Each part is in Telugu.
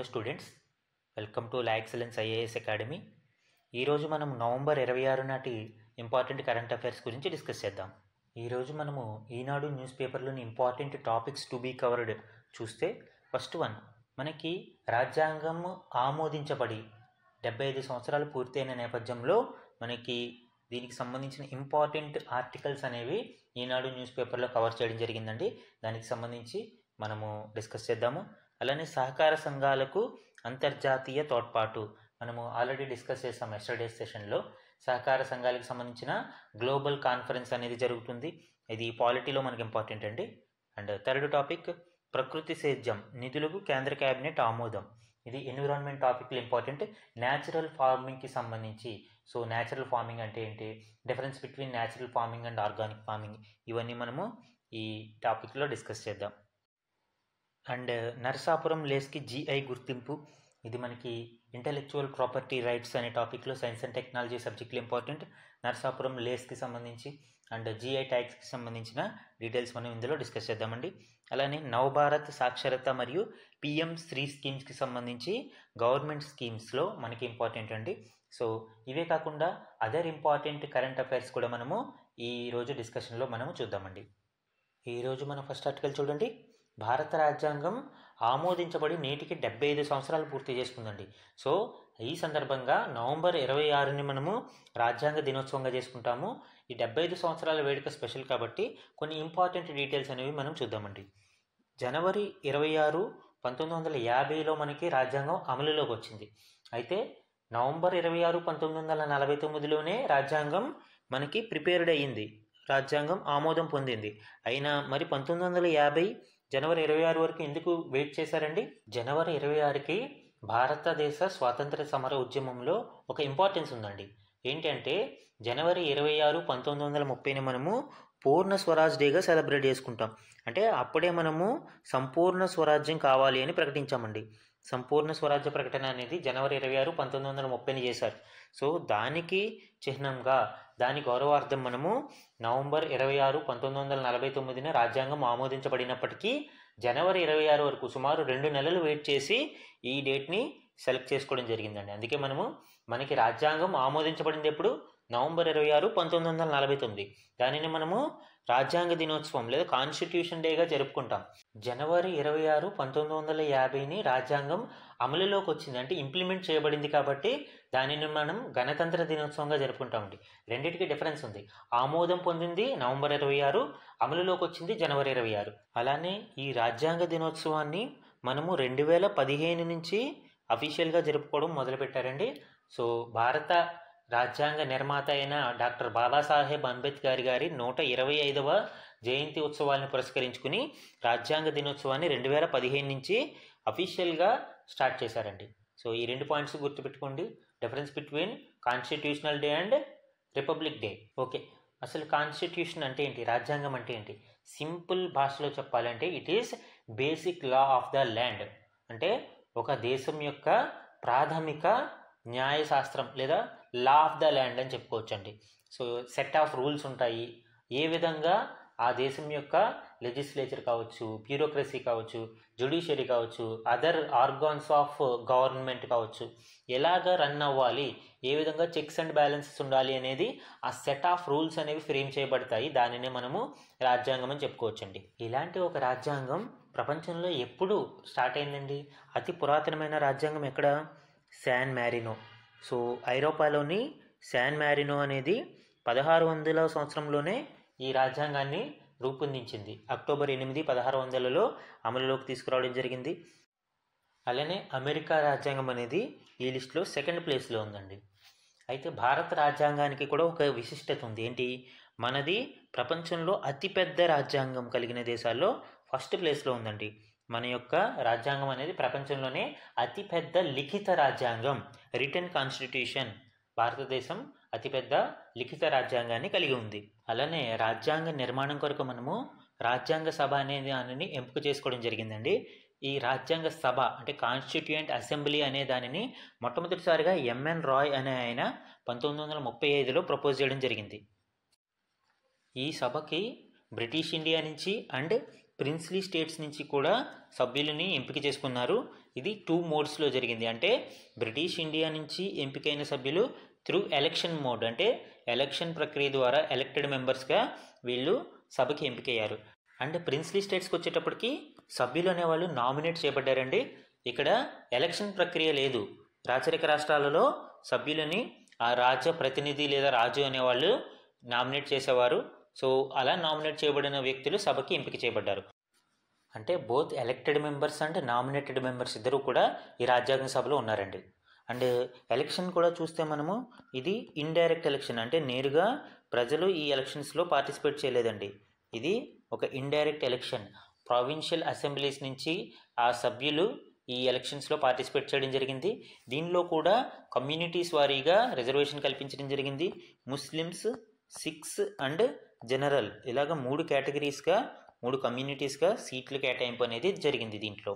hello students welcome to law excellence IAS academy ఈరోజు మనం నవంబర్ ఇరవై ఆరు నాటి ఇంపార్టెంట్ కరెంట్ అఫైర్స్ గురించి డిస్కస్ చేద్దాం ఈరోజు మనము ఈనాడు న్యూస్ పేపర్లోని important topics to be covered చూస్తే ఫస్ట్ వన్ మనకి రాజ్యాంగం ఆమోదించబడి డెబ్బై ఐదు సంవత్సరాలు పూర్తయిన నేపథ్యంలో మనకి దీనికి సంబంధించిన ఇంపార్టెంట్ ఆర్టికల్స్ అనేవి ఈనాడు న్యూస్ పేపర్లో కవర్ చేయడం జరిగిందండి దానికి సంబంధించి మనము డిస్కస్ చేద్దాము అలానే సహకార సంఘాలకు అంతర్జాతీయ తోడ్పాటు మనము ఆల్రెడీ డిస్కస్ చేసాం ఎస్టర్డే సెషన్లో సహకార సంఘాలకు సంబంధించిన గ్లోబల్ కాన్ఫరెన్స్ అనేది జరుగుతుంది ఇది పాలిటీలో మనకి ఇంపార్టెంట్ అండి అండ్ థర్డ్ టాపిక్ ప్రకృతి సేద్యం నిధులకు కేంద్ర కేబినెట్ ఆమోదం ఇది ఎన్విరాన్మెంట్ టాపిక్లో ఇంపార్టెంట్ న్యాచురల్ ఫార్మింగ్కి సంబంధించి సో న్యాచురల్ ఫార్మింగ్ అంటే ఏంటి difference between natural farming and organic farming ఇవన్నీ మనము ఈ టాపిక్లో డిస్కస్ చేద్దాం అండ్ నరసాపురం లేస్కి జిఐ గుర్తింపు ఇది మనకి ఇంటలెక్చువల్ ప్రాపర్టీ రైట్స్ అనే టాపిక్లో సైన్స్ అండ్ టెక్నాలజీ సబ్జెక్టులు ఇంపార్టెంట్ నరసాపురం లేస్కి సంబంధించి అండ్ జిఐ ట్యాక్స్కి సంబంధించిన డీటెయిల్స్ మనం ఇందులో డిస్కస్ చేద్దామండి అలానే నవభారత్ సాక్షరత మరియు పిఎం శ్రీ స్కీమ్స్కి సంబంధించి గవర్నమెంట్ స్కీమ్స్లో మనకి ఇంపార్టెంట్ అండి సో ఇవే కాకుండా అదర్ ఇంపార్టెంట్ కరెంట్ అఫైర్స్ కూడా మనము ఈ రోజు డిస్కషన్లో మనము చూద్దామండి ఈరోజు మన ఫస్ట్ ఆర్టికల్ చూడండి భారత రాజ్యాంగం ఆమోదించబడి నేటికి డెబ్బై ఐదు సంవత్సరాలు పూర్తి చేసుకుందండి సో ఈ సందర్భంగా నవంబర్ ఇరవై ఆరుని మనము రాజ్యాంగ దినోత్సవంగా చేసుకుంటాము ఈ డెబ్బై ఐదు సంవత్సరాల వేడుక స్పెషల్ కాబట్టి కొన్ని ఇంపార్టెంట్ డీటెయిల్స్ అనేవి మనం చూద్దామండి జనవరి ఇరవై ఆరు పంతొమ్మిది వందల యాభైలో మనకి రాజ్యాంగం అమలులోకి వచ్చింది అయితే నవంబర్ ఇరవై ఆరు పంతొమ్మిది వందల నలభై తొమ్మిదిలోనే రాజ్యాంగం మనకి ప్రిపేర్డ్ అయ్యింది రాజ్యాంగం ఆమోదం పొందింది అయినా మరి పంతొమ్మిది వందల యాభై జనవరి ఇరవై ఆరు వరకు ఎందుకు వెయిట్ చేశారండి జనవరి ఇరవై ఆరుకి భారతదేశ స్వాతంత్ర సమర ఉద్యమంలో ఒక ఇంపార్టెన్స్ ఉందండి ఏంటంటే జనవరి ఇరవై ఆరు పంతొమ్మిది వందల ముప్పైని మనము పూర్ణ స్వరాజ్ డేగా సెలబ్రేట్ చేసుకుంటాం అంటే అప్పుడే మనము సంపూర్ణ స్వరాజ్యం కావాలి అని ప్రకటించామండి సంపూర్ణ స్వరాజ్య ప్రకటన అనేది జనవరి ఇరవై ఆరు పంతొమ్మిది వందల ముప్పైని చేశారు సో దానికి చిహ్నంగా దాని గౌరవార్థం మనము నవంబర్ ఇరవై ఆరు పంతొమ్మిది వందల నలభై తొమ్మిదిన రాజ్యాంగం ఆమోదించబడినప్పటికీ జనవరి ఇరవై ఆరు వరకు సుమారు రెండు నెలలు వెయిట్ చేసి ఈ డేట్ని సెలెక్ట్ చేసుకోవడం జరిగిందండి అందుకే మనము మనకి రాజ్యాంగం ఆమోదించబడింది ఎప్పుడు నవంబర్ ఇరవై ఆరు పంతొమ్మిది వందల నలభై తొమ్మిది దానిని మనము రాజ్యాంగ దినోత్సవం లేదా కాన్స్టిట్యూషన్ డేగా జరుపుకుంటాం జనవరి ఇరవై ఆరు పంతొమ్మిది వందల యాభైని రాజ్యాంగం అమలులోకి వచ్చింది అంటే ఇంప్లిమెంట్ చేయబడింది కాబట్టి దానిని మనం గణతంత్ర దినోత్సవంగా జరుపుకుంటామండి రెండింటికి డిఫరెన్స్ ఉంది ఆమోదం పొందింది నవంబర్ ఇరవై ఆరు అమలులోకి వచ్చింది జనవరి ఇరవై ఆరు అలానే ఈ రాజ్యాంగ దినోత్సవాన్ని మనము రెండు వేల పదిహేను నుంచి అఫీషియల్గా జరుపుకోవడం మొదలుపెట్టారండి సో భారత రాజ్యాంగ నిర్మాత అయిన డాక్టర్ బాబాసాహెబ్ అంబేద్కర్ గారి నూట ఇరవై ఐదవ జయంతి ఉత్సవాలను పురస్కరించుకుని రాజ్యాంగ దినోత్సవాన్ని రెండు వేల పదిహేను నుంచి అఫీషియల్గా స్టార్ట్ చేశారండి సో ఈ రెండు పాయింట్స్ గుర్తుపెట్టుకోండి difference between constitutional day and republic day okay అసలు కాన్స్టిట్యూషన్ అంటే ఏంటి రాజ్యాంగం అంటే ఏంటి సింపుల్ భాషలో చెప్పాలంటే it is basic law of the land అంటే ఒక దేశం యొక్క ప్రాథమిక న్యాయశాస్త్రం లేదా లా ఆఫ్ ద ల్యాండ్ అని చెప్పుకోవచ్చండి సో సెట్ ఆఫ్ రూల్స్ ఉంటాయి ఏ విధంగా ఆ దేశం యొక్క లెజిస్లేచర్ కావచ్చు బ్యూరోక్రసీ కావచ్చు జ్యుడిషియరీ కావచ్చు అదర్ ఆర్గాన్స్ ఆఫ్ గవర్నమెంట్ కావచ్చు ఎలాగ రన్ అవ్వాలి ఏ విధంగా చెక్స్ అండ్ బ్యాలెన్సెస్ ఉండాలి అనేది ఆ సెట్ ఆఫ్ రూల్స్ అనేవి ఫ్రేమ్ చేయబడతాయి దానినే మనము రాజ్యాంగం అని చెప్పుకోవచ్చండి ఇలాంటి ఒక రాజ్యాంగం ప్రపంచంలో ఎప్పుడు స్టార్ట్ అయిందండి అతి పురాతనమైన రాజ్యాంగం ఎక్కడ శాన్ మ్యారినో సో ఐరోపాలోని శాన్ మ్యారినో అనేది పదహారు వందల సంవత్సరంలోనే ఈ రాజ్యాంగాన్ని రూపొందించింది అక్టోబర్ ఎనిమిది పదహారు వందలలో అమలులోకి తీసుకురావడం జరిగింది అలానే అమెరికా రాజ్యాంగం అనేది ఈ లిస్టులో సెకండ్ ప్లేస్లో ఉందండి అయితే భారత రాజ్యాంగానికి కూడా ఒక విశిష్టత ఉంది ఏంటి మనది ప్రపంచంలో అతిపెద్ద రాజ్యాంగం కలిగిన దేశాల్లో ఫస్ట్ ప్లేస్లో ఉందండి మన యొక్క రాజ్యాంగం అనేది ప్రపంచంలోనే అతిపెద్ద లిఖిత రాజ్యాంగం రిటర్న్ కాన్స్టిట్యూషన్ భారతదేశం అతిపెద్ద లిఖిత రాజ్యాంగాన్ని కలిగి ఉంది అలానే రాజ్యాంగ నిర్మాణం కొరకు మనము రాజ్యాంగ సభ అనే దానిని ఎంపిక చేసుకోవడం జరిగిందండి ఈ రాజ్యాంగ సభ అంటే కాన్స్టిట్యూయెంట్ అసెంబ్లీ అనే దానిని మొట్టమొదటిసారిగా ఎంఎన్ రాయ్ అనే ఆయన పంతొమ్మిది వందల ముప్పై ఐదులో ప్రపోజ్ చేయడం జరిగింది ఈ సభకి బ్రిటిష్ ఇండియా నుంచి అండ్ ప్రిన్స్లీ స్టేట్స్ నుంచి కూడా సభ్యులని ఎంపిక చేసుకున్నారు ఇది టూ మోడ్స్లో జరిగింది అంటే బ్రిటిష్ ఇండియా నుంచి ఎంపికైన సభ్యులు త్రూ ఎలక్షన్ మోడ్ అంటే ఎలక్షన్ ప్రక్రియ ద్వారా ఎలక్టెడ్ మెంబర్స్గా వీళ్ళు సభకి ఎంపికయ్యారు అండ్ ప్రిన్స్లీ స్టేట్స్కి వచ్చేటప్పటికి సభ్యులు అనేవాళ్ళు నామినేట్ చేయబడ్డారండి ఇక్కడ ఎలక్షన్ ప్రక్రియ లేదు రాచరిక రాష్ట్రాలలో సభ్యులని ఆ రాజ్య ప్రతినిధి లేదా రాజు అనేవాళ్ళు నామినేట్ చేసేవారు సో అలా నామినేట్ చేయబడిన వ్యక్తులు సభకి ఎంపిక చేయబడ్డారు అంటే both elected members and nominated members ఇద్దరు కూడా ఈ రాజ్యాంగ సభలో ఉన్నారండి అండ్ ఎలక్షన్ కూడా చూస్తే మనము ఇది ఇండైరెక్ట్ ఎలక్షన్ అంటే నేరుగా ప్రజలు ఈ ఎలక్షన్స్లో పార్టిసిపేట్ చేయలేదండి ఇది ఒక ఇండైరెక్ట్ ఎలక్షన్ ప్రావిన్షియల్ అసెంబ్లీస్ నుంచి ఆ సభ్యులు ఈ ఎలక్షన్స్లో పార్టిసిపేట్ చేయడం జరిగింది దీనిలో కూడా కమ్యూనిటీస్ వారీగా రిజర్వేషన్ కల్పించడం జరిగింది ముస్లిమ్స్ సిక్స్ అండ్ జనరల్ ఇలాగ మూడు కేటగిరీస్గా మూడు కమ్యూనిటీస్గా సీట్లు కేటాయింపు అనేది జరిగింది దీంట్లో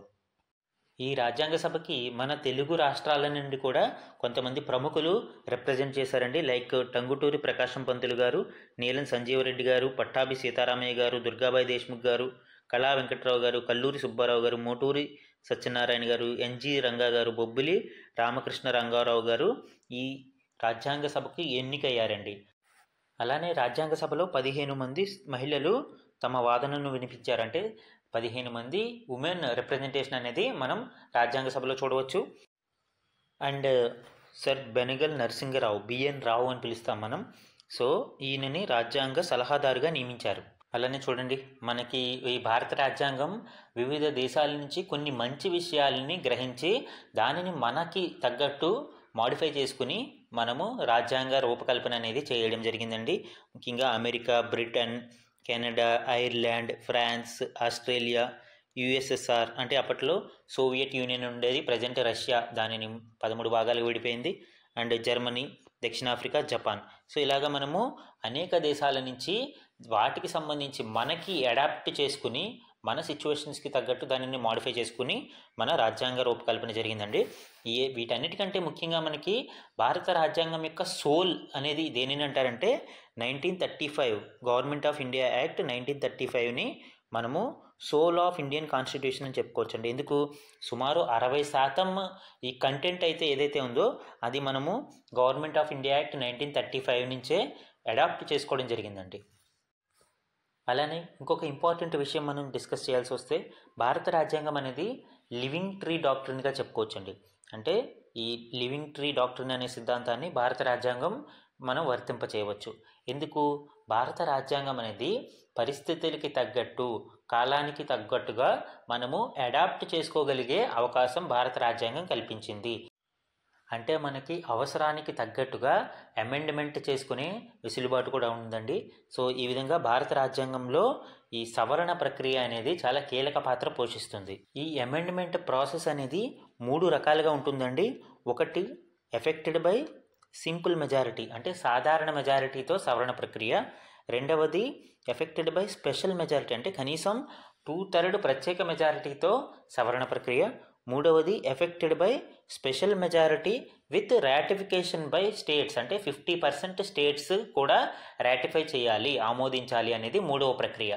ఈ రాజ్యాంగ సభకి మన తెలుగు రాష్ట్రాల నుండి కూడా కొంతమంది ప్రముఖులు రిప్రజెంట్ చేశారండి లైక్ టంగుటూరి ప్రకాశం పంతులు గారు నీలం సంజీవరెడ్డి గారు పట్టాభి సీతారామయ్య గారు దుర్గాబాయి దేశ్ముఖ్ గారు కళా వెంకట్రావు గారు కల్లూరి సుబ్బారావు గారు మోటూరి సత్యనారాయణ గారు ఎన్జి రంగా గారు బొబ్బిలి రామకృష్ణ రంగారావు గారు ఈ రాజ్యాంగ సభకి ఎన్నికయ్యారండి అలానే రాజ్యాంగ సభలో పదిహేను మంది మహిళలు తమ వాదనను వినిపించారంటే పదిహేను మంది ఉమెన్ రిప్రజెంటేషన్ అనేది మనం రాజ్యాంగ సభలో చూడవచ్చు and sir Benegal Narasingarao BN Rao అని పిలుస్తాం మనం సో ఈయనని రాజ్యాంగ సలహాదారుగా నియమించారు అలానే చూడండి మనకి ఈ భారత రాజ్యాంగం వివిధ దేశాల నుంచి కొన్ని మంచి విషయాలని గ్రహించి దానిని మనకి తగ్గట్టు మాడిఫై చేసుకుని మనము రాజ్యాంగ రూపకల్పన అనేది చేయడం జరిగిందండి ముఖ్యంగా America Britain Canada Ireland France Australia USSR అంటే అప్పట్లో సోవియట్ యూనియన్ ఉండేది ప్రజెంట్ రష్యా దానిని పదమూడు భాగాలు విడిపోయింది అండ్ జర్మనీ దక్షిణాఫ్రికా జపాన్ సో ఇలాగ మనము అనేక దేశాల నుంచి వాటికి సంబంధించి మనకి అడాప్ట్ చేసుకుని మన సిచ్యువేషన్స్కి తగ్గట్టు దానిని మాడిఫై చేసుకుని మన రాజ్యాంగ రూపకల్పన జరిగిందండి ఏ వీటన్నిటికంటే ముఖ్యంగా మనకి భారత రాజ్యాంగం యొక్క సోల్ అనేది దేనిని అంటారంటే nineteen thirty five government of India act nineteen thirty ఫైవ్ని మనము సోల్ ఆఫ్ ఇండియన్ కాన్స్టిట్యూషన్ అని చెప్పుకోవచ్చండి ఎందుకు సుమారు అరవై శాతం ఈ కంటెంట్ అయితే ఏదైతే ఉందో అది మనము government of India act nineteen thirty five నుంచే అడాప్ట్ చేసుకోవడం జరిగిందండి అలానే ఇంకొక ఇంపార్టెంట్ విషయం మనం డిస్కస్ చేయాల్సి వస్తే భారత రాజ్యాంగం అనేది లివింగ్ ట్రీ డాక్టర్నిగా చెప్పుకోవచ్చండి అంటే ఈ లివింగ్ ట్రీ డాక్టర్ని అనే సిద్ధాంతాన్ని భారత రాజ్యాంగం మనం వర్తింప చేయవచ్చు ఎందుకు భారత రాజ్యాంగం అనేది పరిస్థితులకి తగ్గట్టు కాలానికి తగ్గట్టుగా మనము అడాప్ట్ చేసుకోగలిగే అవకాశం భారత రాజ్యాంగం కల్పించింది అంటే మనకి అవసరానికి తగ్గట్టుగా అమెండ్మెంట్ చేసుకునే వెసులుబాటు కూడా ఉందండి సో ఈ విధంగా భారత రాజ్యాంగంలో ఈ సవరణ ప్రక్రియ అనేది చాలా కీలక పాత్ర పోషిస్తుంది ఈ అమెండ్మెంట్ ప్రాసెస్ అనేది మూడు రకాలుగా ఉంటుందండి ఒకటి ఎఫెక్టెడ్ బై సింపుల్ మెజారిటీ అంటే సాధారణ మెజారిటీతో సవరణ ప్రక్రియ రెండవది ఎఫెక్టెడ్ బై స్పెషల్ మెజారిటీ అంటే కనీసం టూ థర్డ్ ప్రత్యేక మెజారిటీతో సవరణ ప్రక్రియ మూడవది effected by special majority with ratification by states అంటే ఫిఫ్టీ పర్సెంట్ స్టేట్స్ కూడా రాటిఫై చేయాలి ఆమోదించాలి అనేది మూడవ ప్రక్రియ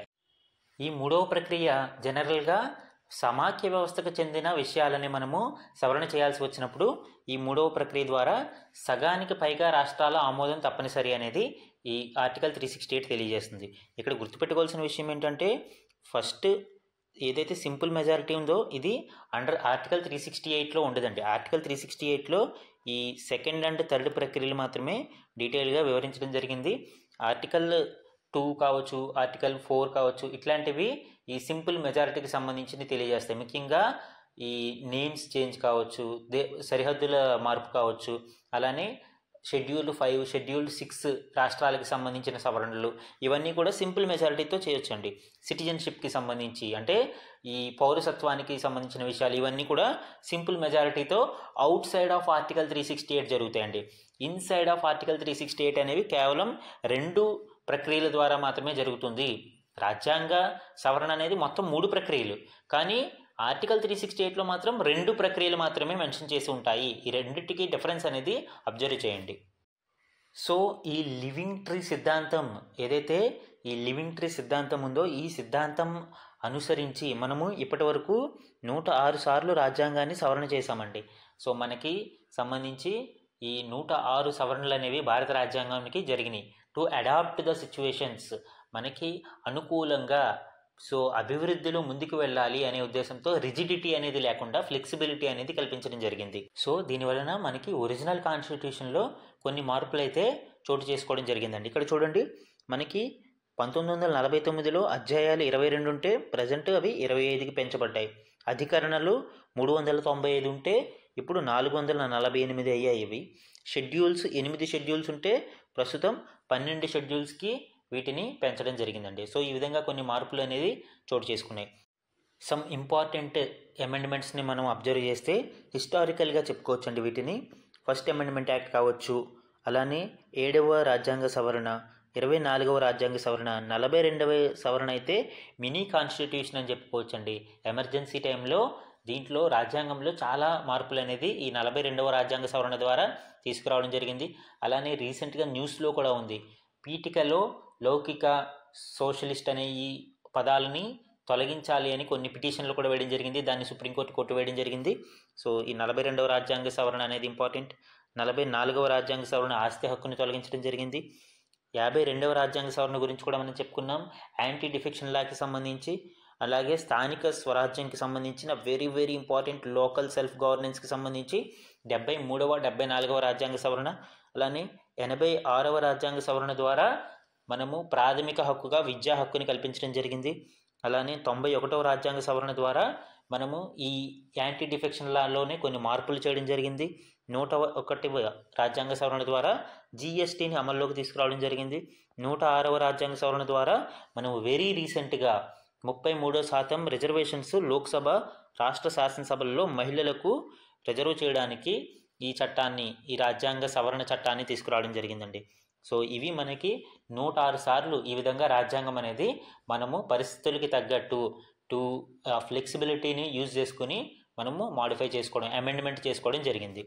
ఈ మూడవ ప్రక్రియ జనరల్గా సమాఖ్య వ్యవస్థకు చెందిన విషయాలని మనము సవరణ చేయాల్సి వచ్చినప్పుడు ఈ మూడవ ప్రక్రియ ద్వారా సగానికి పైగా రాష్ట్రాల ఆమోదం తప్పనిసరి అనేది ఈ ఆర్టికల్ త్రీ సిక్స్టీ ఎయిట్ తెలియజేస్తుంది ఇక్కడ గుర్తుపెట్టుకోవాల్సిన విషయం ఏంటంటే ఫస్ట్ ఏదైతే సింపుల్ మెజారిటీ ఉందో ఇది అండర్ ఆర్టికల్ త్రీ సిక్స్టీ ఎయిట్లో ఉండదండి ఆర్టికల్ త్రీ సిక్స్టీ ఎయిట్లో ఈ సెకండ్ అండ్ థర్డ్ ప్రక్రియలు మాత్రమే డీటెయిల్గా వివరించడం జరిగింది ఆర్టికల్ టూ కావచ్చు ఆర్టికల్ ఫోర్ కావచ్చు ఇట్లాంటివి ఈ సింపుల్ మెజారిటీకి సంబంధించింది తెలియజేస్తాయి ముఖ్యంగా ఈ నేమ్స్ చేంజ్ కావచ్చు దే సరిహద్దుల మార్పు కావచ్చు అలానే షెడ్యూల్ ఫైవ్ షెడ్యూల్ సిక్స్ రాష్ట్రాలకు సంబంధించిన సవరణలు ఇవన్నీ కూడా సింపుల్ మెజారిటీతో చేయొచ్చండి సిటిజన్షిప్కి సంబంధించి అంటే ఈ పౌరసత్వానికి సంబంధించిన విషయాలు ఇవన్నీ కూడా సింపుల్ మెజారిటీతో outside of article three sixty eight జరుగుతాయండి inside of article three sixty eight అనేవి కేవలం రెండు ప్రక్రియల ద్వారా మాత్రమే జరుగుతుంది రాజ్యాంగ సవరణ అనేది మొత్తం మూడు ప్రక్రియలు కానీ ఆర్టికల్ త్రీ సిక్స్టీ ఎయిట్లో మాత్రం రెండు ప్రక్రియలు మాత్రమే మెన్షన్ చేసి ఉంటాయి ఈ రెండింటికి డిఫరెన్స్ అనేది అబ్జర్వ్ చేయండి సో ఈ లివింగ్ ట్రీ సిద్ధాంతం ఏదైతే ఈ లివింగ్ ట్రీ సిద్ధాంతం ఉందో ఈ సిద్ధాంతం అనుసరించి మనము ఇప్పటి వరకు నూట ఆరు సార్లు రాజ్యాంగాన్ని సవరణ చేశామండి సో మనకి సంబంధించి ఈ నూట ఆరు సవరణలు అనేవి భారత రాజ్యాంగానికి జరిగినాయి టు అడాప్ట్ ద సిచ్యువేషన్స్ మనకి అనుకూలంగా సో అభివృద్ధిలో ముందుకు వెళ్ళాలి అనే ఉద్దేశంతో రిజిడిటీ అనేది లేకుండా ఫ్లెక్సిబిలిటీ అనేది కల్పించడం జరిగింది సో దీనివలన మనకి ఒరిజినల్ కాన్స్టిట్యూషన్లో కొన్ని మార్పులు అయితే చోటు చేసుకోవడం జరిగిందండి ఇక్కడ చూడండి మనకి పంతొమ్మిది వందల నలభై తొమ్మిదిలో అధ్యాయాలు ఇరవై రెండు ఉంటే ప్రజెంట్ అవి ఇరవై ఐదుకి పెంచబడ్డాయి అధికరణలు మూడు వందల తొంభై ఐదు ఉంటే ఇప్పుడు నాలుగు వందల నలభై ఎనిమిది అయ్యాయి ఇవి షెడ్యూల్స్ ఎనిమిది షెడ్యూల్స్ ఉంటే ప్రస్తుతం పన్నెండు షెడ్యూల్స్కి వీటిని పెంచడం జరిగిందండి సో ఈ విధంగా కొన్ని మార్పులు అనేది చోటు చేసుకున్నాయి సమ్ ఇంపార్టెంట్ అమెండ్మెంట్స్ని మనం అబ్జర్వ్ చేస్తే హిస్టారికల్గా చెప్పుకోవచ్చండి వీటిని ఫస్ట్ అమెండ్మెంట్ యాక్ట్ కావచ్చు అలానే ఏడవ రాజ్యాంగ సవరణ ఇరవై నాలుగవ రాజ్యాంగ సవరణ నలభై రెండవ సవరణ అయితే మినీ కాన్స్టిట్యూషన్ అని చెప్పుకోవచ్చండి ఎమర్జెన్సీ టైంలో దీంట్లో రాజ్యాంగంలో చాలా మార్పులు అనేది ఈ నలభై రెండవ రాజ్యాంగ సవరణ ద్వారా తీసుకురావడం జరిగింది అలానే రీసెంట్గా న్యూస్లో కూడా ఉంది పీఠికలో లౌకిక సోషలిస్ట్ అనే ఈ పదాలని తొలగించాలి అని కొన్ని పిటిషన్లు కూడా వేయడం జరిగింది దాన్ని సుప్రీంకోర్టు కొట్టివేయడం జరిగింది సో ఈ నలభై రెండవ రాజ్యాంగ సవరణ అనేది ఇంపార్టెంట్ నలభై నాలుగవ రాజ్యాంగ సవరణ ఆస్తి హక్కుని తొలగించడం జరిగింది యాభై రెండవ రాజ్యాంగ సవరణ గురించి కూడా మనం చెప్పుకున్నాం యాంటీ డిఫెక్షన్ లాకి సంబంధించి అలాగే స్థానిక స్వరాజ్యంకి సంబంధించిన very very important local self గవర్నెన్స్కి సంబంధించి డెబ్బై మూడవ డెబ్బై నాలుగవ రాజ్యాంగ సవరణ అలానే ఎనభై ఆరవ రాజ్యాంగ సవరణ ద్వారా మనము ప్రాథమిక హక్కుగా విద్యా హక్కుని కల్పించడం జరిగింది అలానే తొంభై ఒకటవ రాజ్యాంగ సవరణ ద్వారా మనము ఈ యాంటీ డిఫెక్షన్ లాలోనే కొన్ని మార్పులు చేయడం జరిగింది నూట ఒకటి రాజ్యాంగ సవరణ ద్వారా జిఎస్టీని అమల్లోకి తీసుకురావడం జరిగింది నూట ఆరవ రాజ్యాంగ సవరణ ద్వారా మనం వెరీ రీసెంట్గా ముప్పై మూడో శాతం రిజర్వేషన్స్ లోక్సభ రాష్ట్ర శాసనసభల్లో మహిళలకు రిజర్వ్ చేయడానికి ఈ చట్టాన్ని ఈ రాజ్యాంగ సవరణ చట్టాన్ని తీసుకురావడం జరిగిందండి సో ఇవి మనకి నూట ఆరు సార్లు ఈ విధంగా రాజ్యాంగం అనేది మనము పరిస్థితులకి తగ్గట్టు టు ఫ్లెక్సిబిలిటీని యూజ్ చేసుకుని మనము మాడిఫై చేసుకోవడం అమెండ్మెంట్ చేసుకోవడం జరిగింది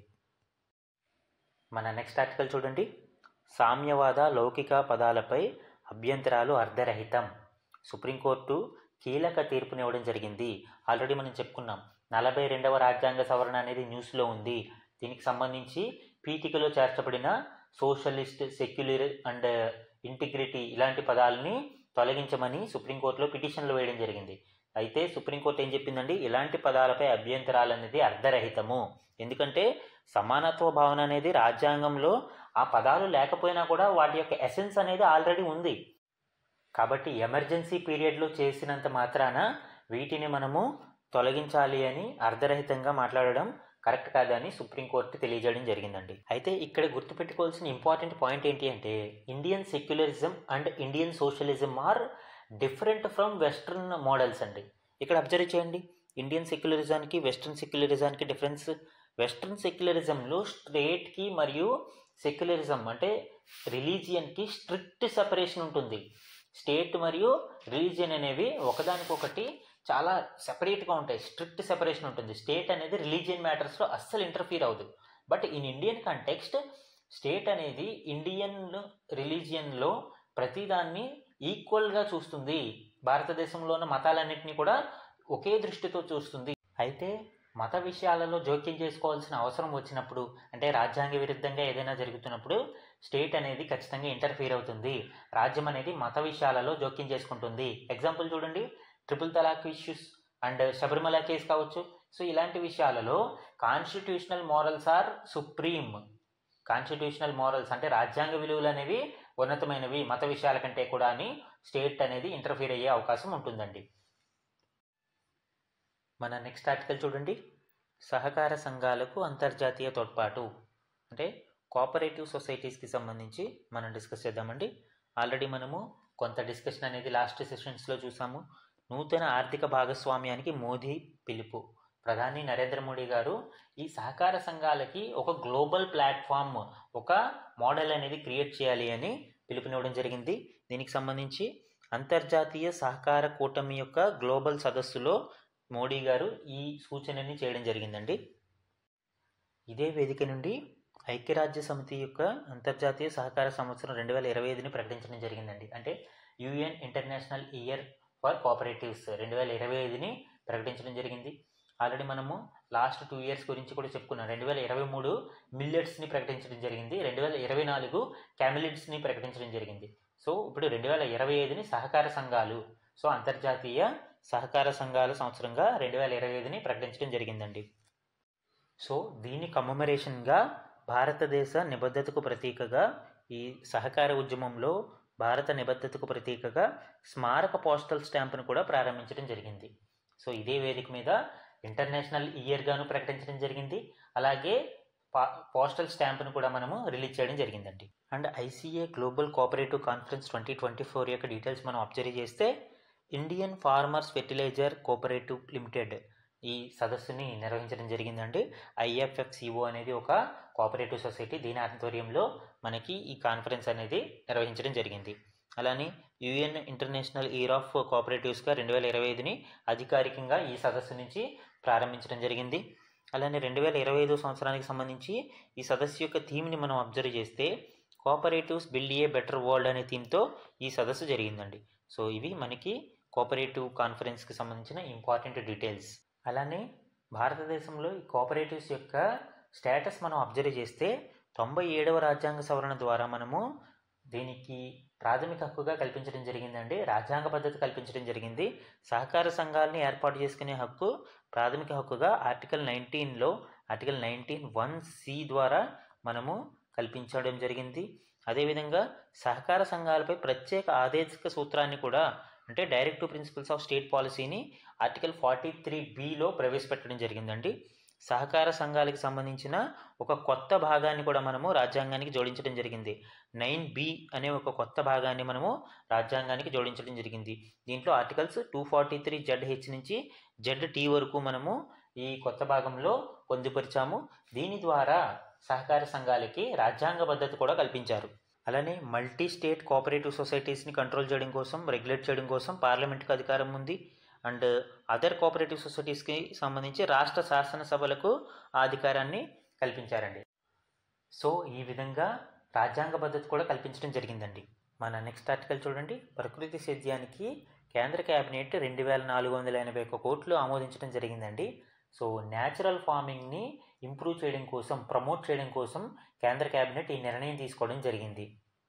మన నెక్స్ట్ ఆర్టికల్ చూడండి సామ్యవాద లౌకిక పదాలపై అభ్యంతరాలు అర్ధరహితం సుప్రీంకోర్టు కీలక తీర్పునివ్వడం జరిగింది ఆల్రెడీ మనం చెప్పుకున్నాం నలభై రెండవ రాజ్యాంగ సవరణ అనేది న్యూస్లో ఉంది దీనికి సంబంధించి పీఠికలో చేర్చబడిన సోషలిస్ట్ సెక్యులర్ అండ్ ఇంటిగ్రిటీ ఇలాంటి పదాలని తొలగించమని సుప్రీంకోర్టులో పిటిషన్లు వేయడం జరిగింది అయితే సుప్రీంకోర్టు ఏం చెప్పిందండి ఇలాంటి పదాలపై అభ్యంతరాలు అనేది అర్ధరహితము ఎందుకంటే సమానత్వ భావన అనేది రాజ్యాంగంలో ఆ పదాలు లేకపోయినా కూడా వాటి యొక్క ఎసెన్స్ అనేది ఆల్రెడీ ఉంది కాబట్టి ఎమర్జెన్సీ పీరియడ్లో చేసినంత మాత్రాన వీటిని మనము తొలగించాలి అని అర్ధరహితంగా మాట్లాడడం కరెక్ట్ కాదని సుప్రీంకోర్టు తెలియజేయడం జరిగిందండి అయితే ఇక్కడ గుర్తుపెట్టుకోవాల్సిన ఇంపార్టెంట్ పాయింట్ ఏంటి అంటే Indian secularism and Indian socialism are different from western models అండి ఇక్కడ అబ్జర్వ్ చేయండి ఇండియన్ సెక్యులరిజానికి వెస్ట్రన్ సెక్యులరిజానికి డిఫరెన్స్ వెస్ట్రన్ సెక్యులరిజంలో స్టేట్కి మరియు సెక్యులరిజం అంటే రిలీజియన్కి స్ట్రిక్ట్ సెపరేషన్ ఉంటుంది స్టేట్ మరియు రిలీజియన్ అనేవి ఒకదానికొకటి చాలా సెపరేట్గా ఉంటాయి స్ట్రిక్ట్ సెపరేషన్ ఉంటుంది స్టేట్ అనేది రిలీజియన్ మ్యాటర్స్లో అస్సలు ఇంటర్ఫీర్ అవ్వదు but in Indian context state అనేది ఇండియన్ రిలీజియన్లో ప్రతిదాన్ని ఈక్వల్గా చూస్తుంది భారతదేశంలో ఉన్న మతాలన్నింటినీ కూడా ఒకే దృష్టితో చూస్తుంది అయితే మత విషయాలలో జోక్యం చేసుకోవాల్సిన అవసరం వచ్చినప్పుడు అంటే రాజ్యాంగ విరుద్ధంగా ఏదైనా జరుగుతున్నప్పుడు స్టేట్ అనేది ఖచ్చితంగా ఇంటర్ఫీర్ అవుతుంది రాజ్యం అనేది మత విషయాలలో జోక్యం చేసుకుంటుంది ఎగ్జాంపుల్ చూడండి triple talaq issues and Sabarimala case కావచ్చు సో ఇలాంటి విషయాలలో constitutional morals are supreme constitutional morals అంటే రాజ్యాంగ విలువలు అనేవి ఉన్నతమైనవి మత విషయాల కంటే కూడా అని స్టేట్ అనేది ఇంటర్ఫీర్ అయ్యే అవకాశం ఉంటుందండి మన నెక్స్ట్ ఆర్టికల్ చూడండి సహకార సంఘాలకు అంతర్జాతీయ తోడ్పాటు అంటే కోఆపరేటివ్ సొసైటీస్కి సంబంధించి మనం డిస్కస్ చేద్దామండి ఆల్రెడీ మనము కొంత డిస్కషన్ అనేది లాస్ట్ సెషన్స్లో చూసాము నూతన ఆర్థిక భాగస్వామ్యానికి మోదీ పిలుపు ప్రధాని నరేంద్ర మోడీ గారు ఈ సహకార సంఘాలకి ఒక గ్లోబల్ ప్లాట్ఫామ్ ఒక మోడల్ అనేది క్రియేట్ చేయాలి అని పిలుపునివ్వడం జరిగింది దీనికి సంబంధించి అంతర్జాతీయ సహకార కూటమి యొక్క గ్లోబల్ సదస్సులో మోడీ గారు ఈ సూచనని చేయడం జరిగిందండి ఇదే వేదిక నుండి ఐక్యరాజ్య సమితి యొక్క అంతర్జాతీయ సహకార సంవత్సరం రెండు వేల ఇరవై ఐదుని ప్రకటించడం జరిగిందండి అంటే UN international year for cooperatives రెండు వేల ఇరవై ఐదుని ప్రకటించడం జరిగింది ఆల్రెడీ మనము లాస్ట్ టూ ఇయర్స్ గురించి కూడా చెప్పుకున్నాం రెండు వేల ఇరవై మూడు మిల్లెట్స్ని ప్రకటించడం జరిగింది రెండు వేల ఇరవై నాలుగు క్యామిలిట్స్ని ప్రకటించడం జరిగింది సో ఇప్పుడు రెండు వేల ఇరవై ఐదుని సహకార సంఘాలు సో అంతర్జాతీయ సహకార సంఘాల సంవత్సరంగా రెండు వేల ఇరవై ఐదుని ప్రకటించడం జరిగిందండి సో దీని కమమరేషన్గా భారతదేశ నిబద్ధతకు ప్రతీకగా ఈ సహకార ఉద్యమంలో భారత నిబద్ధతకు ప్రతీకగా స్మారక పోస్టల్ స్టాంపును కూడా ప్రారంభించడం జరిగింది సో ఇదే వేదిక మీద ఇంటర్నేషనల్ ఇయర్గాను ప్రకటించడం జరిగింది అలాగే పా పోస్టల్ స్టాంప్ను కూడా మనము రిలీజ్ చేయడం జరిగిందండి and ICA global cooperative conference twenty twenty four యొక్క డీటెయిల్స్ మనం అబ్జర్వ్ చేస్తే Indian farmers fertiliser cooperative limited ఈ సదస్సుని నిర్వహించడం జరిగిందండి ఐఎఫ్ఎఫ్సిఓ అనేది ఒక కోఆపరేటివ్ సొసైటీ దీని ఆధ్వర్యంలో మనకి ఈ కాన్ఫరెన్స్ అనేది నిర్వహించడం జరిగింది అలానే యుఎన్ ఇంటర్నేషనల్ ఇయర్ ఆఫ్ కోఆపరేటివ్స్గా రెండు వేల ఇరవై ఐదుని అధికారికంగా ఈ సదస్సు నుంచి ప్రారంభించడం జరిగింది అలానే రెండు వేల ఇరవై ఐదు సంవత్సరానికి సంబంధించి ఈ సదస్సు యొక్క థీమ్ని మనం అబ్జర్వ్ చేస్తే cooperatives build a better world అనే థీమ్తో ఈ సదస్సు జరిగిందండి సో ఇవి మనకి కోఆపరేటివ్ కాన్ఫరెన్స్కి సంబంధించిన ఇంపార్టెంట్ డీటెయిల్స్ అలానే భారతదేశంలో ఈ కోఆపరేటివ్స్ యొక్క స్టేటస్ మనం అబ్జర్వ్ చేస్తే తొంభై ఏడవ రాజ్యాంగ సవరణ ద్వారా మనము దీనికి ప్రాథమిక హక్కుగా కల్పించడం జరిగిందండి రాజ్యాంగ పద్ధతి కల్పించడం జరిగింది సహకార సంఘాలని ఏర్పాటు చేసుకునే హక్కు ప్రాథమిక హక్కుగా ఆర్టికల్ నైన్టీన్లో ఆర్టికల్ నైన్టీన్ వన్ సి ద్వారా మనము కల్పించడం జరిగింది అదేవిధంగా సహకార సంఘాలపై ప్రత్యేక ఆదేశిక సూత్రాన్ని కూడా అంటే డైరెక్టివ్ ప్రిన్సిపల్స్ ఆఫ్ స్టేట్ పాలసీని ఆర్టికల్ ఫార్టీ త్రీ బిలో ప్రవేశపెట్టడం జరిగిందండి సహకార సంఘాలకు సంబంధించిన ఒక కొత్త భాగాన్ని కూడా మనము రాజ్యాంగానికి జోడించడం జరిగింది నైన్ బి అనే ఒక కొత్త భాగాన్ని మనము రాజ్యాంగానికి జోడించడం జరిగింది దీంట్లో articles two forty three Z H నుంచి జెడ్ టీ వరకు మనము ఈ కొత్త భాగంలో పొందుపరిచాము దీని ద్వారా సహకార సంఘాలకి రాజ్యాంగ భద్రత కూడా కల్పించారు అలానే మల్టీ స్టేట్ కోఆపరేటివ్ సొసైటీస్ని కంట్రోల్ చేయడం కోసం రెగ్యులేట్ చేయడం కోసం పార్లమెంట్కి అధికారం ఉంది అండ్ అదర్ కోఆపరేటివ్ సొసైటీస్కి సంబంధించి రాష్ట్ర శాసనసభలకు ఆ అధికారాన్ని కల్పించారండి సో ఈ విధంగా రాజ్యాంగ భద్రత కూడా కల్పించడం జరిగిందండి మన నెక్స్ట్ ఆర్టికల్ చూడండి ప్రకృతి సేద్యానికి కేంద్ర కేబినెట్ రెండు వేల నాలుగు వందల ఎనభై ఒక కోట్లు ఆమోదించడం జరిగిందండి సో న్యాచురల్ ఫార్మింగ్ని ఇంప్రూవ్ చేయడం కోసం ప్రమోట్ చేయడం కోసం కేంద్ర కేబినెట్ ఈ నిర్ణయం తీసుకోవడం జరిగింది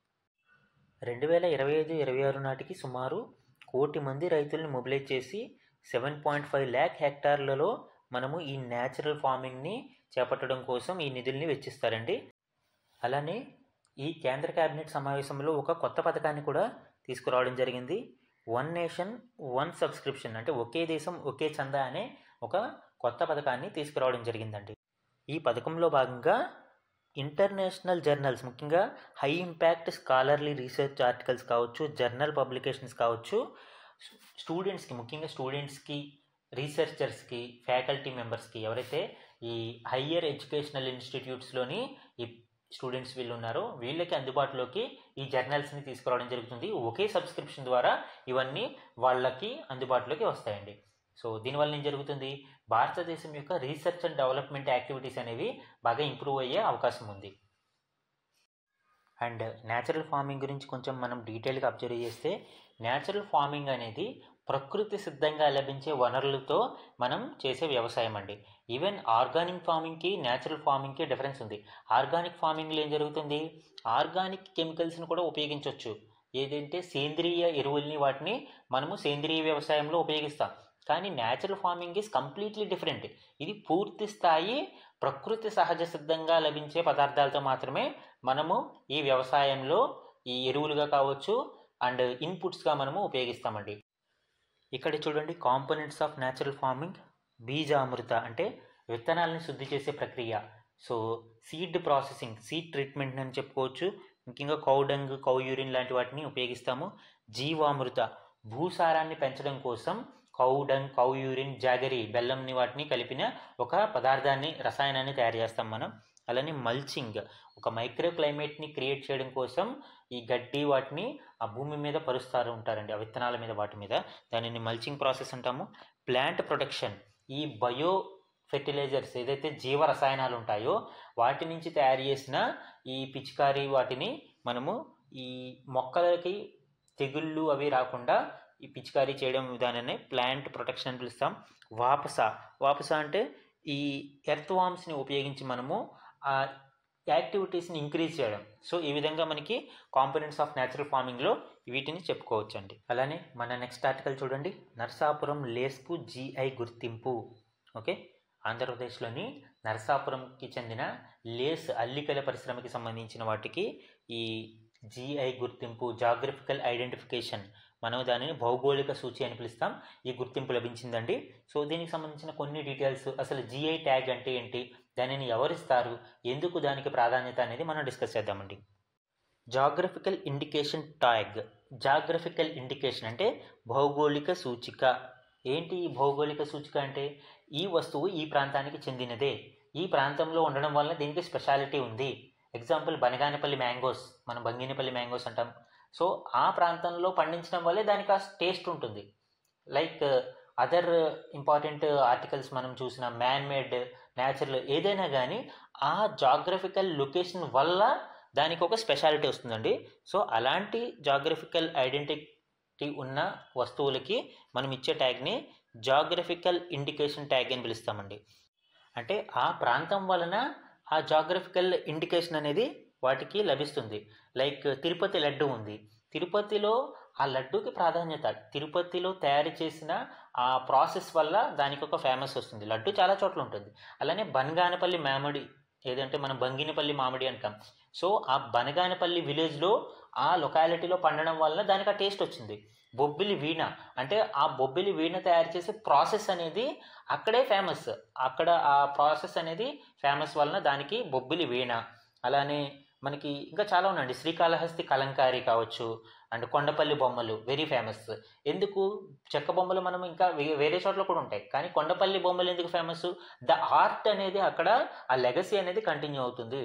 రెండు వేల ఇరవై ఐదు ఇరవై ఆరు నాటికి సుమారు కోటి మంది రైతుల్ని మొబిలైజ్ చేసి సెవెన్ పాయింట్ ఫైవ్ ల్యాక్ హెక్టార్లలో మనము ఈ న్యాచురల్ ఫార్మింగ్ని చేపట్టడం కోసం ఈ నిధుల్ని వెచ్చిస్తారండి అలానే ఈ కేంద్ర కేబినెట్ సమావేశంలో ఒక కొత్త పథకాన్ని కూడా తీసుకురావడం జరిగింది వన్ నేషన్ వన్ సబ్స్క్రిప్షన్ అంటే ఒకే దేశం ఒకే చందా అనే ఒక కొత్త పథకాన్ని తీసుకురావడం జరిగిందండి ఈ పథకంలో భాగంగా ఇంటర్నేషనల్ జర్నల్స్ ముఖ్యంగా high impact scholarly research articles కావచ్చు జర్నల్ పబ్లికేషన్స్ కావచ్చు స్టూడెంట్స్కి ముఖ్యంగా స్టూడెంట్స్కి రీసెర్చర్స్కి ఫ్యాకల్టీ మెంబర్స్కి ఎవరైతే ఈ హయ్యర్ ఎడ్యుకేషనల్ ఇన్స్టిట్యూట్స్లోని ఈ స్టూడెంట్స్ వీళ్ళు ఉన్నారో వీళ్ళకి అందుబాటులోకి ఈ జర్నల్స్ని తీసుకురావడం జరుగుతుంది ఒకే సబ్స్క్రిప్షన్ ద్వారా ఇవన్నీ వాళ్ళకి అందుబాటులోకి వస్తాయండి సో దీనివల్ల ఏం జరుగుతుంది భారతదేశం యొక్క రీసెర్చ్ అండ్ డెవలప్మెంట్ యాక్టివిటీస్ అనేవి బాగా ఇంప్రూవ్ అయ్యే అవకాశం ఉంది అండ్ న్యాచురల్ ఫార్మింగ్ గురించి కొంచెం మనం డీటెయిల్గా అబ్జర్వ్ చేస్తే న్యాచురల్ ఫార్మింగ్ అనేది ప్రకృతి సిద్ధంగా లభించే వనరులతో మనం చేసే వ్యవసాయం అండి ఈవెన్ ఆర్గానిక్ ఫార్మింగ్కి న్యాచురల్ ఫార్మింగ్కి డిఫరెన్స్ ఉంది ఆర్గానిక్ ఫార్మింగ్లో ఏం జరుగుతుంది ఆర్గానిక్ కెమికల్స్ని కూడా ఉపయోగించవచ్చు ఏదంటే సేంద్రియ ఎరువుల్ని వాటిని మనము సేంద్రియ వ్యవసాయంలో ఉపయోగిస్తాం కానీ natural farming is completely different ఇది పూర్తి స్థాయి ప్రకృతి సహజ సిద్ధంగా లభించే పదార్థాలతో మాత్రమే మనము ఈ వ్యవసాయంలో ఈ ఎరువులుగా కావచ్చు అండ్ ఇన్పుట్స్గా మనము ఉపయోగిస్తామండి ఇక్కడ చూడండి కాంపోనెంట్స్ ఆఫ్ న్యాచురల్ ఫార్మింగ్ బీజామృత అంటే విత్తనాలని శుద్ధి చేసే ప్రక్రియ so seed processing seed treatment అని చెప్పుకోవచ్చు ముఖ్యంగా కౌడంగ్ కౌ యూరిన్ లాంటి వాటిని ఉపయోగిస్తాము జీవామృత భూసారాన్ని పెంచడం కోసం కౌడంగ్ కౌ యూరిన్ జాగరి బెల్లంని వాటిని కలిపిన ఒక పదార్థాన్ని రసాయనాన్ని తయారు చేస్తాం మనం అలానే మల్చింగ్ ఒక మైక్రో క్లైమేట్ని క్రియేట్ చేయడం కోసం ఈ గడ్డి వాటిని ఆ భూమి మీద పరుస్తారు ఉంటారండి ఆ విత్తనాల మీద వాటి మీద దానిని మల్చింగ్ ప్రాసెస్ అంటాము ప్లాంట్ ప్రొటెక్షన్ ఈ బయో ఫెర్టిలైజర్స్ ఏదైతే జీవ రసాయనాలు ఉంటాయో వాటి నుంచి తయారు చేసిన ఈ పిచికారీ వాటిని మనము ఈ మొక్కలకి తెగుళ్ళు అవి రాకుండా ఈ పిచికారీ చేయడం విధానాన్ని ప్లాంట్ ప్రొటెక్షన్ అని పిలుస్తాం వాపస వాపస అంటే ఈ ఎర్త్ వామ్స్ని ఉపయోగించి మనము ఆ యాక్టివిటీస్ని ఇంక్రీజ్ చేయడం సో ఈ విధంగా మనకి కాంపోనెంట్స్ ఆఫ్ న్యాచురల్ ఫార్మింగ్లో వీటిని చెప్పుకోవచ్చు అండి అలానే మన నెక్స్ట్ ఆర్టికల్ చూడండి నర్సాపురం లేస్కు జిఐ గుర్తింపు ఓకే ఆంధ్రప్రదేశ్లోని నరసాపురంకి చెందిన లేస్ అల్లికల పరిశ్రమకి సంబంధించిన వాటికి ఈ జిఐ గుర్తింపు జాగ్రఫికల్ ఐడెంటిఫికేషన్ మనం దానిని భౌగోళిక సూచి అని పిలుస్తాం ఈ గుర్తింపు లభించిందండి సో దీనికి సంబంధించిన కొన్ని డీటెయిల్స్ అసలు జిఐ ట్యాగ్ అంటే ఏంటి దానిని ఎవరిస్తారు ఎందుకు దానికి ప్రాధాన్యత అనేది మనం డిస్కస్ చేద్దామండి geographical indication tag geographical indication అంటే భౌగోళిక సూచిక ఏంటి ఈ భౌగోళిక సూచిక అంటే ఈ వస్తువు ఈ ప్రాంతానికి చెందినదే ఈ ప్రాంతంలో ఉండడం వల్ల దీనికి స్పెషాలిటీ ఉంది ఎగ్జాంపుల్ బనగానపల్లి మ్యాంగోస్ మనం బంగినపల్లి మ్యాంగోస్ అంటాం సో ఆ ప్రాంతంలో పండించడం వల్లే దానికి ఆ టేస్ట్ ఉంటుంది లైక్ అదర్ ఇంపార్టెంట్ ఆర్టికల్స్ మనం చూసిన మ్యాన్ మేడ్ న్యాచురల్ ఏదైనా కానీ ఆ జాగ్రఫికల్ లొకేషన్ వల్ల దానికి ఒక స్పెషాలిటీ వస్తుందండి సో అలాంటి జాగ్రఫికల్ ఐడెంటిటీ ఉన్న వస్తువులకి మనం ఇచ్చే ట్యాగ్ని జాగ్రఫికల్ ఇండికేషన్ ట్యాగ్ అని పిలుస్తామండి అంటే ఆ ప్రాంతం వలన ఆ జాగ్రఫికల్ ఇండికేషన్ అనేది వాటికి లభిస్తుంది లైక్ తిరుపతి లడ్డు ఉంది తిరుపతిలో ఆ లడ్డూకి ప్రాధాన్యత తిరుపతిలో తయారు చేసిన ఆ ప్రాసెస్ వల్ల దానికి ఒక ఫేమస్ వస్తుంది లడ్డు చాలా చోట్ల ఉంటుంది అలానే బనగానపల్లి మామిడి ఏదంటే మనం బంగినపల్లి మామిడి అంటాం సో ఆ బనగానపల్లి విలేజ్లో ఆ లొకాలిటీలో పండడం వల్ల దానికి ఆ టేస్ట్ వచ్చింది బొబ్బిలి వీణ అంటే ఆ బొబ్బిలి వీణ తయారు చేసే ప్రాసెస్ అనేది అక్కడే ఫేమస్ అక్కడ ఆ ప్రాసెస్ అనేది ఫేమస్ వలన దానికి బొబ్బిలి వీణ అలానే మనకి ఇంకా చాలా ఉన్నాయండి శ్రీకాళహస్తి కలంకారీ కావచ్చు అండ్ కొండపల్లి బొమ్మలు వెరీ ఫేమస్ ఎందుకు చెక్క బొమ్మలు మనం ఇంకా వేరే చోట్ల కూడా ఉంటాయి కానీ కొండపల్లి బొమ్మలు ఎందుకు ఫేమస్ ద ఆర్ట్ అనేది అక్కడ ఆ లెగసీ అనేది కంటిన్యూ అవుతుంది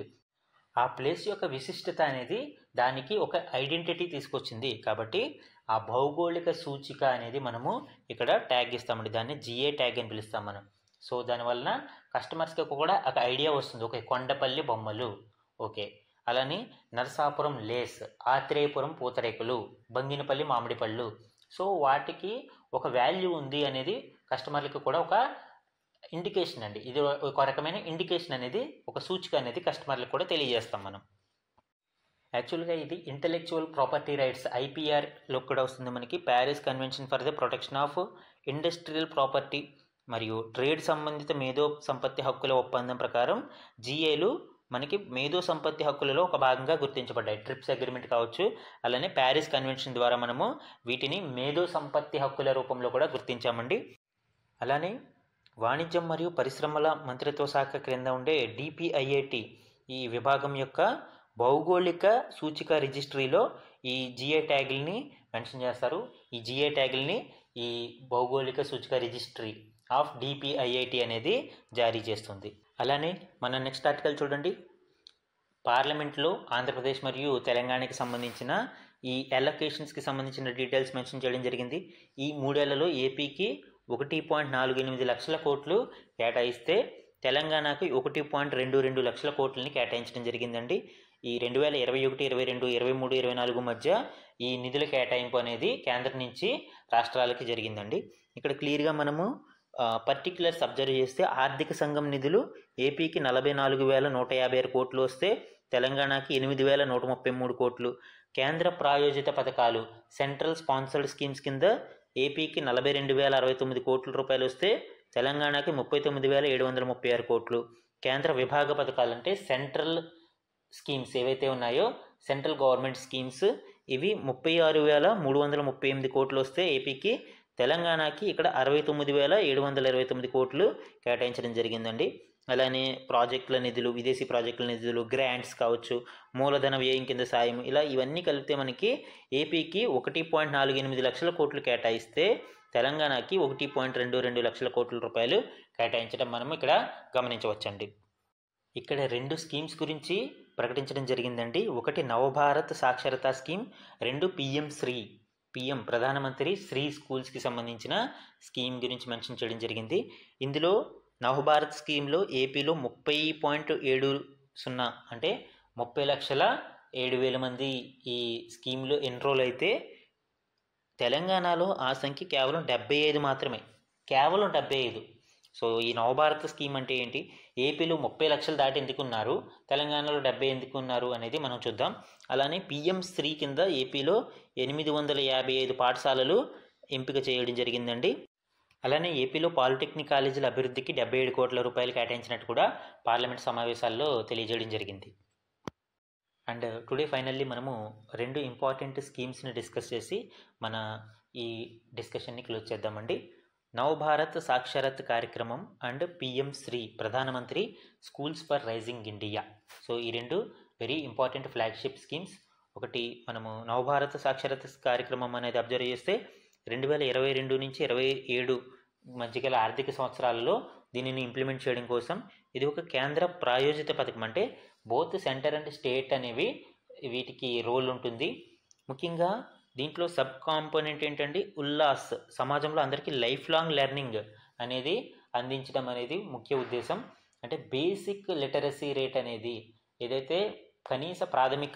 ఆ ప్లేస్ యొక్క విశిష్టత అనేది దానికి ఒక ఐడెంటిటీ తీసుకొచ్చింది కాబట్టి ఆ భౌగోళిక సూచిక అనేది మనము ఇక్కడ ట్యాగ్ ఇస్తామండి దాన్ని జిఏ ట్యాగ్ అని పిలుస్తాం మనం సో దానివలన కస్టమర్స్కి కూడా ఒక ఐడియా వస్తుంది ఓకే కొండపల్లి బొమ్మలు ఓకే అలానే నరసాపురం లేస్ ఆత్రేయపురం పూతరేకులు బంగినపల్లి మామిడి పళ్ళు సో వాటికి ఒక వాల్యూ ఉంది అనేది కస్టమర్లకు కూడా ఒక ఇండికేషన్ అండి ఇది ఒక రకమైన ఇండికేషన్ అనేది ఒక సూచిక అనేది కస్టమర్లకు కూడా తెలియజేస్తాం మనం యాక్చువల్గా ఇది ఇంటలెక్చువల్ ప్రాపర్టీ రైట్స్ ఐపీఆర్లో కూడా వస్తుంది మనకి Paris convention for the protection of industrial property మరియు ట్రేడ్ సంబంధిత మేధో సంపత్తి హక్కుల ఒప్పందం ప్రకారం జిఏలు మనకి మేధో సంపత్తి హక్కులలో ఒక భాగంగా గుర్తించబడ్డాయి ట్రిప్స్ అగ్రిమెంట్ కావచ్చు అలానే ప్యారిస్ కన్వెన్షన్ ద్వారా మనము వీటిని మేధో సంపత్తి హక్కుల రూపంలో కూడా గుర్తించామండి అలానే వాణిజ్యం మరియు పరిశ్రమల మంత్రిత్వ శాఖ క్రింద ఉండే డిపిఐఐటి ఈ విభాగం యొక్క భౌగోళిక సూచిక రిజిస్ట్రీలో ఈ జిఐ ట్యాగుల్ని మెన్షన్ చేస్తారు ఈ జిఐ ట్యాగుల్ని ఈ భౌగోళిక సూచిక రిజిస్ట్రీ ఆఫ్ డిపిఐఐటి అనేది జారీ చేస్తుంది అలానే మన నెక్స్ట్ ఆర్టికల్ చూడండి పార్లమెంట్లో ఆంధ్రప్రదేశ్ మరియు తెలంగాణకి సంబంధించిన ఈ ఎలొకేషన్స్కి సంబంధించిన డీటెయిల్స్ మెన్షన్ చేయడం జరిగింది ఈ మూడేళ్లలో ఏపీకి ఒకటి పాయింట్ నాలుగు ఎనిమిది లక్షల కోట్లు కేటాయిస్తే తెలంగాణకి ఒకటి పాయింట్ రెండు రెండు లక్షల కోట్లని కేటాయించడం జరిగిందండి ఈ రెండు వేల ఇరవై ఒకటి ఇరవై రెండు ఇరవై మూడు ఇరవై నాలుగు మధ్య ఈ నిధుల కేటాయింపు అనేది కేంద్రం నుంచి రాష్ట్రాలకి జరిగిందండి ఇక్కడ క్లియర్గా మనము పర్టిక్యులర్స్ అబ్జర్వ్ చేస్తే ఆర్థిక సంఘం నిధులు ఏపీకి నలభై నాలుగు వేల నూట యాభై ఆరు కోట్లు వస్తే తెలంగాణకి ఎనిమిది వేల నూట ముప్పై మూడు కోట్లు కేంద్ర ప్రాయోజిత పథకాలు సెంట్రల్ స్పాన్సర్డ్ స్కీమ్స్ కింద ఏపీకి నలభై రెండు వేల అరవై తొమ్మిది కోట్ల రూపాయలు వస్తే తెలంగాణకి ముప్పై తొమ్మిది వేల ఏడు వందల ముప్పై ఆరు కోట్లు కేంద్ర విభాగ పథకాలు అంటే సెంట్రల్ స్కీమ్స్ ఏవైతే ఉన్నాయో సెంట్రల్ గవర్నమెంట్ స్కీమ్స్ ఇవి ముప్పై ఆరు వేల మూడు వందల ముప్పై ఎనిమిది కోట్లు వస్తే ఏపీకి తెలంగాణకి ఇక్కడ అరవై తొమ్మిది వేల ఏడు వందల ఇరవై తొమ్మిది కోట్లు కేటాయించడం జరిగిందండి అలానే ప్రాజెక్టుల నిధులు విదేశీ ప్రాజెక్టుల నిధులు గ్రాంట్స్ కావచ్చు మూలధన వ్యయం కింద సాయం ఇలా ఇవన్నీ కలిపితే మనకి ఏపీకి ఒకటి పాయింట్ నాలుగు ఎనిమిది లక్షల కోట్లు కేటాయిస్తే తెలంగాణకి ఒకటి పాయింట్ రెండు రెండు లక్షల కోట్ల రూపాయలు కేటాయించడం మనం ఇక్కడ గమనించవచ్చండి ఇక్కడ రెండు స్కీమ్స్ గురించి ప్రకటించడం జరిగిందండి ఒకటి నవభారత్ సాక్షరతా స్కీమ్ రెండు పిఎం శ్రీ పిఎం ప్రధానమంత్రి శ్రీ స్కూల్స్కి సంబంధించిన స్కీమ్ గురించి మెన్షన్ చేయడం జరిగింది ఇందులో నవభారత్ స్కీమ్లో ఏపీలో ముప్పై పాయింట్ ఏడు సున్నా అంటే ముప్పై లక్షల ఏడు వేల మంది ఈ స్కీమ్లో ఎన్రోల్ అయితే తెలంగాణలో ఆ సంఖ్య కేవలం డెబ్బై ఐదు మాత్రమే కేవలం డెబ్బై ఐదు సో ఈ నవభారత స్కీమ్ అంటే ఏంటి ఏపీలో ముప్పై లక్షలు దాటి ఎందుకున్నారు తెలంగాణలో డెబ్బై ఎందుకు ఉన్నారు అనేది మనం చూద్దాం అలానే పిఎం శ్రీ కింద ఏపీలో ఎనిమిది వందల యాభై ఐదు పాఠశాలలు ఎంపిక చేయడం జరిగిందండి అలానే ఏపీలో పాలిటెక్నిక్ కాలేజీల అభివృద్ధికి డెబ్బై ఏడు కోట్ల రూపాయలు కేటాయించినట్టు కూడా పార్లమెంట్ సమావేశాల్లో తెలియజేయడం జరిగింది అండ్ టుడే ఫైనల్లీ మనము రెండు ఇంపార్టెంట్ స్కీమ్స్ని డిస్కస్ చేసి మన ఈ డిస్కషన్ని క్లోజ్ చేద్దామండి నవభారత్ సాక్షరత్ కార్యక్రమం అండ్ పిఎం శ్రీ ప్రధానమంత్రి schools for rising India so ఈ రెండు వెరీ ఇంపార్టెంట్ ఫ్లాగ్షిప్ స్కీమ్స్ ఒకటి మనము నవభారత సాక్షరత కార్యక్రమం అనేది అబ్జర్వ్ చేస్తే రెండు వేల ఇరవై రెండు నుంచి ఇరవై ఏడు మధ్యగల ఆర్థిక సంవత్సరాలలో దీనిని ఇంప్లిమెంట్ చేయడం కోసం ఇది ఒక కేంద్ర ప్రాయోజిత పథకం అంటే బోత్ సెంటర్ అండ్ స్టేట్ అనేవి వీటికి రోల్ ఉంటుంది ముఖ్యంగా దీంట్లో సబ్ కాంపోనెంట్ ఏంటంటే ఉల్లాస్ సమాజంలో అందరికీ లైఫ్ లాంగ్ లెర్నింగ్ అనేది అందించడం అనేది ముఖ్య ఉద్దేశం అంటే బేసిక్ లిటరసీ రేట్ అనేది ఏదైతే కనీస ప్రాథమిక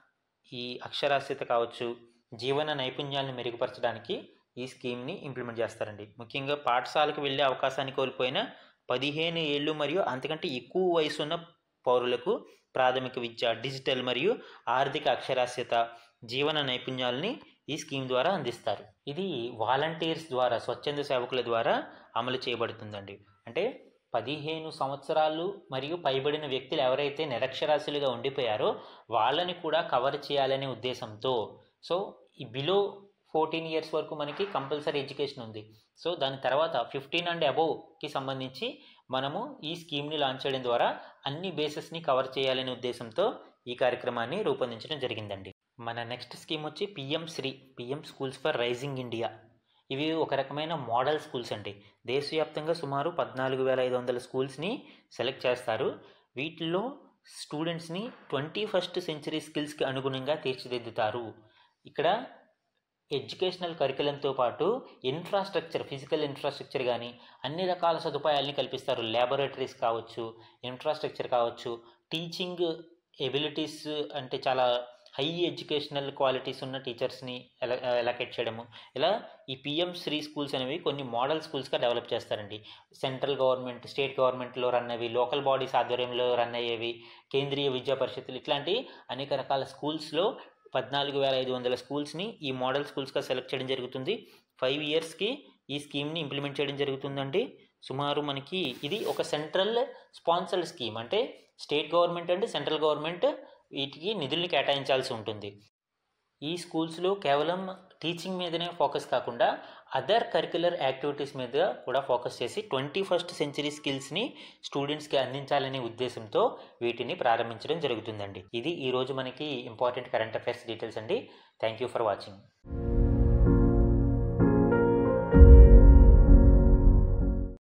ఈ అక్షరాస్యత కావచ్చు జీవన నైపుణ్యాలను మెరుగుపరచడానికి ఈ స్కీమ్ని ఇంప్లిమెంట్ చేస్తారండి ముఖ్యంగా పాఠశాలకు వెళ్ళే అవకాశాన్ని కోల్పోయిన పదిహేను ఏళ్ళు మరియు అంతకంటే ఎక్కువ వయసు ఉన్న పౌరులకు ప్రాథమిక విద్య డిజిటల్ మరియు ఆర్థిక అక్షరాస్యత జీవన నైపుణ్యాలని ఈ స్కీమ్ ద్వారా అందిస్తారు ఇది వాలంటీర్స్ ద్వారా స్వచ్ఛంద సేవకుల ద్వారా అమలు చేయబడుతుందండి అంటే పదిహేను సంవత్సరాలు మరియు పైబడిన వ్యక్తులు ఎవరైతే నిరక్షరాస్యులుగా ఉండిపోయారో వాళ్ళని కూడా కవర్ చేయాలనే ఉద్దేశంతో సో ఈ బిలో ఫోర్టీన్ ఇయర్స్ వరకు మనకి కంపల్సరీ ఎడ్యుకేషన్ ఉంది సో దాని తర్వాత ఫిఫ్టీన్ అండ్ అబోవ్కి సంబంధించి మనము ఈ స్కీమ్ని లాంచ్ చేయడం ద్వారా అన్ని బేసెస్ని కవర్ చేయాలనే ఉద్దేశంతో ఈ కార్యక్రమాన్ని రూపొందించడం జరిగిందండి మన నెక్స్ట్ స్కీమ్ వచ్చి PM Shri PM schools for rising India ఇవి ఒక రకమైన మోడల్ స్కూల్స్ అండి దేశవ్యాప్తంగా సుమారు పద్నాలుగు వేల ఐదు వందల స్కూల్స్ని సెలెక్ట్ చేస్తారు వీటిల్లో స్టూడెంట్స్ని ట్వంటీ ఫస్ట్ సెంచరీ స్కిల్స్కి అనుగుణంగా తీర్చిదిద్దుతారు ఇక్కడ ఎడ్యుకేషనల్ కరికులంతో పాటు ఇన్ఫ్రాస్ట్రక్చర్ ఫిజికల్ ఇన్ఫ్రాస్ట్రక్చర్ కానీ అన్ని రకాల సదుపాయాలని కల్పిస్తారు ల్యాబొరేటరీస్ కావచ్చు ఇన్ఫ్రాస్ట్రక్చర్ కావచ్చు టీచింగ్ ఎబిలిటీస్ అంటే చాలా హై ఎడ్యుకేషనల్ క్వాలిటీస్ ఉన్న టీచర్స్ని ఎలా ఎలకెట్ చేయడము ఇలా ఈ పిఎం శ్రీ స్కూల్స్ అనేవి కొన్ని మోడల్ స్కూల్స్గా డెవలప్ చేస్తారండి సెంట్రల్ గవర్నమెంట్ స్టేట్ గవర్నమెంట్లో రన్ అయ్యేవి లోకల్ బాడీస్ ఆధ్వర్యంలో రన్ అయ్యేవి కేంద్రీయ విద్యా పరిషత్తులు ఇట్లాంటి అనేక రకాల స్కూల్స్లో పద్నాలుగు వేల ఐదు వందల స్కూల్స్ని ఈ మోడల్ స్కూల్స్గా సెలెక్ట్ చేయడం జరుగుతుంది ఫైవ్ ఇయర్స్కి ఈ స్కీమ్ని ఇంప్లిమెంట్ చేయడం జరుగుతుందండి సుమారు మనకి ఇది ఒక సెంట్రల్ స్పాన్సర్డ్ స్కీమ్ అంటే state government and central government వీటికి నిధుల్ని కేటాయించాల్సి ఉంటుంది ఈ స్కూల్స్లో కేవలం టీచింగ్ మీదనే ఫోకస్ కాకుండా అదర్ కరికులర్ యాక్టివిటీస్ మీద కూడా ఫోకస్ చేసి ట్వంటీ ఫస్ట్ సెంచరీ స్కిల్స్ని స్టూడెంట్స్కి అందించాలనే ఉద్దేశంతో వీటిని ప్రారంభించడం జరుగుతుందండి ఇది ఈరోజు మనకి ఇంపార్టెంట్ కరెంట్ అఫైర్స్ డీటెయిల్స్ అండి థ్యాంక్ యూ ఫర్ వాచింగ్